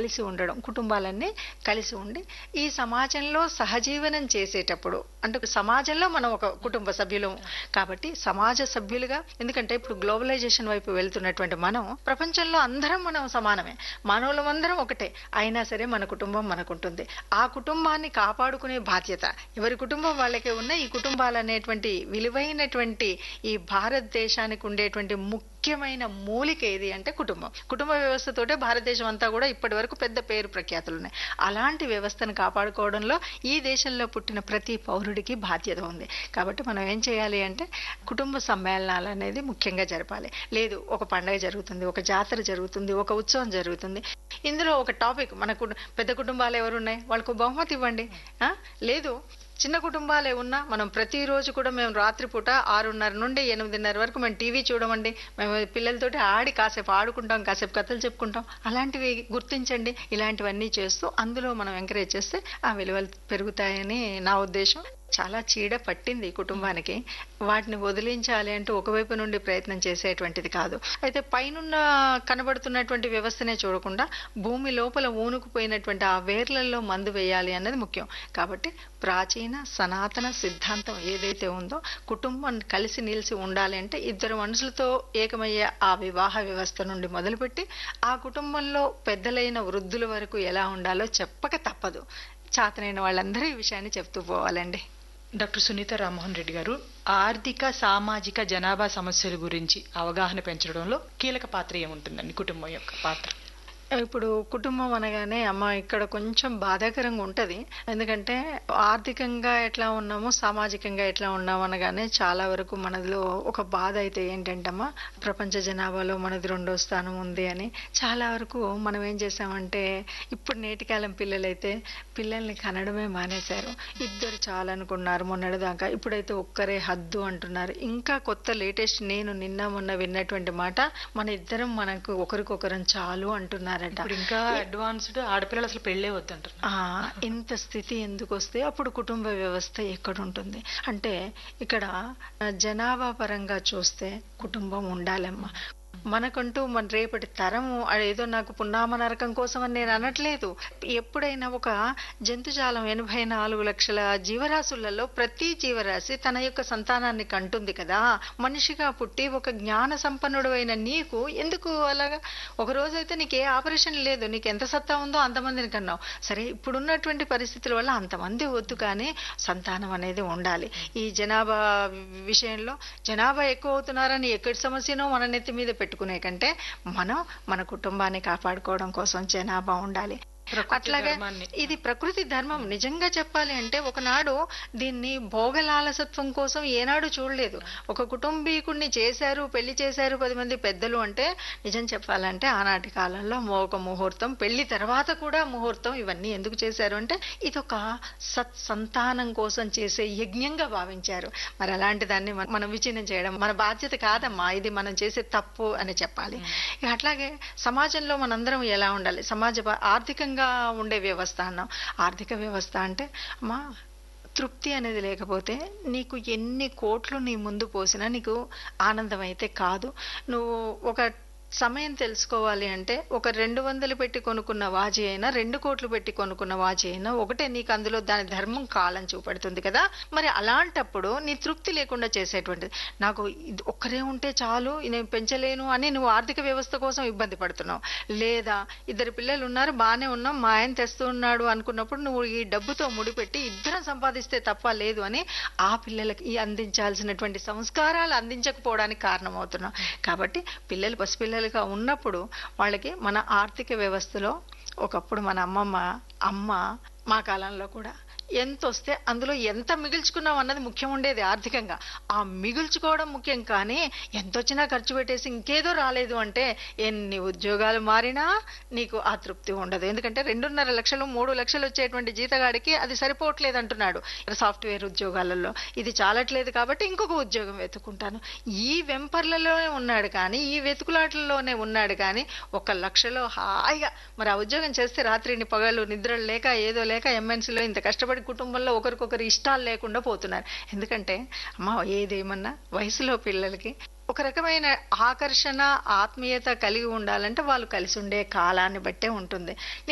కలిసి ఉండడం కుటుంబాలన్నీ కలిసి ఉండి ఈ సమాజంలో సహజీవనం చేసేటప్పుడు అంటే సమాజంలో మనం ఒక కుటుంబ సభ్యులు కాబట్టి సమాజ సభ్యులుగా ఎందుకంటే ఇప్పుడు గ్లోబలైజేషన్ వైపు వెళ్తున్నటువంటి మనం ప్రపంచంలో అందరం మనం సమానమే మానవులమందరం ఒకటే అయినా సరే మన కుటుంబం మనకుంటుంది ఆ కుటుంబాన్ని కాపాడుకునే బాధ్యత ఎవరి కుటుంబం వాళ్ళకే ఉన్న ఈ కుటుంబాలు అనేటువంటి విలువైనటువంటి ఈ భారతదేశానికి ఉండేటువంటి ముఖ్యమైన మూలిక ఏది అంటే కుటుంబం కుటుంబ వ్యవస్థతోటే భారతదేశం అంతా కూడా ఇప్పటి వరకు పెద్ద పేరు ప్రఖ్యాతులు ఉన్నాయి అలాంటి వ్యవస్థను కాపాడుకోవడంలో ఈ దేశంలో పుట్టిన ప్రతి పౌరుడికి బాధ్యత ఉంది కాబట్టి మనం ఏం చేయాలి అంటే కుటుంబ సమ్మేళనాలు అనేది ముఖ్యంగా జరపాలి లేదు ఒక పండగ జరుగుతుంది ఒక జాతర జరుగుతుంది ఒక ఉత్సవం జరుగుతుంది ఇందులో ఒక టాపిక్ మనకు పెద్ద కుటుంబాలు ఎవరున్నాయి వాళ్ళకు బహుమతి ఇవ్వండి ఆ? లేదు చిన్న కుటుంబాలే ఉన్నా మనం ప్రతిరోజు కూడా మేము రాత్రిపూట ఆరున్నర నుండి ఎనిమిదిన్నర వరకు మేము టీవీ చూడమండి మేము పిల్లలతోటి ఆడి కాసేపు ఆడుకుంటాం కాసేపు కథలు చెప్పుకుంటాం అలాంటివి గుర్తించండి ఇలాంటివన్నీ చేస్తూ అందులో మనం ఎంకరేజ్ చేస్తే ఆ విలువలు పెరుగుతాయని నా ఉద్దేశం చాలా చీడ పట్టింది ఈ కుటుంబానికి వాటిని వదిలించాలి అంటూ ఒకవైపు నుండి ప్రయత్నం చేసేటువంటిది కాదు అయితే పైనున్న కనబడుతున్నటువంటి వ్యవస్థనే చూడకుండా భూమి లోపల ఊనుకుపోయినటువంటి ఆ వేర్లలో మందు వేయాలి అన్నది ముఖ్యం కాబట్టి ప్రాచీన సనాతన సిద్ధాంతం ఏదైతే ఉందో కుటుంబం కలిసి నిలిచి ఉండాలి అంటే ఇద్దరు మనుషులతో ఏకమయ్యే ఆ వివాహ వ్యవస్థ నుండి మొదలుపెట్టి ఆ కుటుంబంలో పెద్దలైన వృద్ధుల వరకు ఎలా ఉండాలో చెప్పక తప్పదు చాతనైన వాళ్ళందరూ ఈ విషయాన్ని చెప్తూ పోవాలండి డాక్టర్ సునీత రామ్మోహన్ రెడ్డి గారు ఆర్థిక సామాజిక జనాభా సమస్యల గురించి అవగాహన పెంచడంలో కీలక పాత్ర ఏముంటుందండి కుటుంబం యొక్క పాత్ర ఇప్పుడు కుటుంబం అనగానే అమ్మ ఇక్కడ కొంచెం బాధాకరంగా ఉంటది ఎందుకంటే ఆర్థికంగా ఎట్లా ఉన్నామో సామాజికంగా ఎట్లా ఉన్నాము అనగానే చాలా వరకు మనలో ఒక బాధ అయితే ఏంటంటమ్మా ప్రపంచ జనాభాలో మనది రెండో స్థానం ఉంది అని చాలా వరకు మనం ఏం చేసామంటే ఇప్పుడు నేటి కాలం పిల్లలైతే పిల్లల్ని కనడమే మానేశారు ఇద్దరు చాలా అనుకున్నారు మొన్నటిదాకా ఇప్పుడైతే ఒక్కరే హద్దు అంటున్నారు ఇంకా కొత్త లేటెస్ట్ నేను నిన్న మొన్న విన్నటువంటి మాట మన ఇద్దరం మనకు ఒకరికొకరం చాలు అంటున్నారట ఇప్పుడు ఇంకా అడ్వాన్స్డ్ ఆడపిల్లలు అసలు పెళ్ళే వద్దంటారు ఆ ఇంత స్థితి ఎందుకు వస్తే అప్పుడు కుటుంబ వ్యవస్థ ఎక్కడ ఉంటుంది అంటే ఇక్కడ ఆ, జనాభా పరంగా చూస్తే కుటుంబం ఉండాలమ్మా మనకంటూ మన రేపటి తరము ఏదో నాకు పున్నామ నరకం కోసం అని నేను అనట్లేదు ఎప్పుడైనా ఒక జంతుజాలం ఎనభై నాలుగు లక్షల జీవరాశులలో ప్రతి జీవరాశి తన యొక్క సంతానాన్ని కంటుంది కదా మనిషిగా పుట్టి ఒక జ్ఞాన సంపన్నుడు అయిన నీకు ఎందుకు అలాగా ఒక రోజైతే నీకు ఏ ఆపరేషన్ లేదు నీకు ఎంత సత్తా ఉందో అంతమందిని కన్నావు సరే ఇప్పుడున్నటువంటి పరిస్థితుల వల్ల అంతమంది వద్దు కానీ సంతానం అనేది ఉండాలి ఈ జనాభా విషయంలో జనాభా ఎక్కువ అవుతున్నారని ఎక్కడి సమస్యనో మన నెత్తి మీద పెట్టుకునే కంటే మనం మన కుటుంబాన్ని కాపాడుకోవడం కోసం జనాభా ఉండాలి ప్రకృతి అట్లాగే ధర్మాన్ని. ఇది ప్రకృతి ధర్మం నిజంగా చెప్పాలి అంటే ఒకనాడు దీన్ని భోగలాలసత్వం కోసం ఏనాడు చూడలేదు ఒక కుటుంబీకుడిని చేశారు పెళ్లి చేశారు పది మంది పెద్దలు అంటే నిజం చెప్పాలంటే ఆనాటి కాలంలో ఒక ముహూర్తం పెళ్లి తర్వాత కూడా ముహూర్తం ఇవన్నీ ఎందుకు చేశారు అంటే ఇదొక సత్ సంతానం కోసం చేసే యజ్ఞంగా భావించారు మరి అలాంటి దాన్ని మన- మనం విచ్ఛిన్నం చేయడం మన బాధ్యత కాదమ్మా ఇది మనం చేసే తప్పు అని చెప్పాలి ఇక అట్లాగే సమాజంలో మనందరం ఎలా ఉండాలి సమాజ బా- ఆర్థికంగా ఉండే వ్యవస్థ అన్నాం ఆర్థిక వ్యవస్థ అంటే అమ్మా తృప్తి అనేది లేకపోతే నీకు ఎన్ని కోట్లు నీ ముందు పోసినా నీకు ఆనందం అయితే కాదు నువ్వు ఒక సమయం తెలుసుకోవాలి అంటే ఒక రెండు వందలు పెట్టి కొనుక్కున్న వాచి అయినా రెండు కోట్లు పెట్టి కొనుక్కున్న వాచి అయినా ఒకటే నీకు అందులో దాని ధర్మం కాలం చూపెడుతుంది కదా మరి అలాంటప్పుడు నీ తృప్తి లేకుండా చేసేటువంటిది నాకు ఇది ఒక్కరే ఉంటే చాలు నేను పెంచలేను అని నువ్వు ఆర్థిక వ్యవస్థ కోసం ఇబ్బంది పడుతున్నావు లేదా ఇద్దరు పిల్లలు ఉన్నారు బాగానే ఉన్నాం మా ఆయన తెస్తూ ఉన్నాడు అనుకున్నప్పుడు నువ్వు ఈ డబ్బుతో ముడిపెట్టి ఇద్దరం సంపాదిస్తే తప్ప లేదు అని ఆ పిల్లలకి ఈ అందించాల్సినటువంటి సంస్కారాలు అందించకపోవడానికి కారణమవుతున్నాం కాబట్టి పిల్లలు పసిపిల్లలుగా ఉన్నప్పుడు వాళ్ళకి మన ఆర్థిక వ్యవస్థలో ఒకప్పుడు మన అమ్మమ్మ అమ్మ మా కాలంలో కూడా ఎంత వస్తే అందులో ఎంత మిగిల్చుకున్నాం అన్నది ముఖ్యం ఉండేది ఆర్థికంగా ఆ మిగుల్చుకోవడం ముఖ్యం కానీ ఎంత వచ్చినా ఖర్చు పెట్టేసి ఇంకేదో రాలేదు అంటే ఎన్ని ఉద్యోగాలు మారినా నీకు ఆ తృప్తి ఉండదు ఎందుకంటే రెండున్నర లక్షలు మూడు లక్షలు వచ్చేటువంటి జీతగాడికి అది సరిపోవట్లేదు అంటున్నాడు సాఫ్ట్వేర్ ఉద్యోగాలలో ఇది చాలట్లేదు కాబట్టి ఇంకొక ఉద్యోగం వెతుకుంటాను ఈ వెంపర్లలోనే ఉన్నాడు కానీ ఈ వెతుకులాటల్లోనే ఉన్నాడు కానీ ఒక లక్షలో హాయిగా మరి ఆ ఉద్యోగం చేస్తే రాత్రిని పగలు నిద్రలు లేక ఏదో లేక ఎంఎన్సీలో ఇంత కష్టపడి కుటుంబంలో ఒకరికొకరు ఇష్టాలు లేకుండా పోతున్నారు ఎందుకంటే అమ్మ ఏదేమన్నా వయసులో పిల్లలకి ఒక రకమైన ఆకర్షణ ఆత్మీయత కలిగి ఉండాలంటే వాళ్ళు కలిసి ఉండే కాలాన్ని బట్టే ఉంటుంది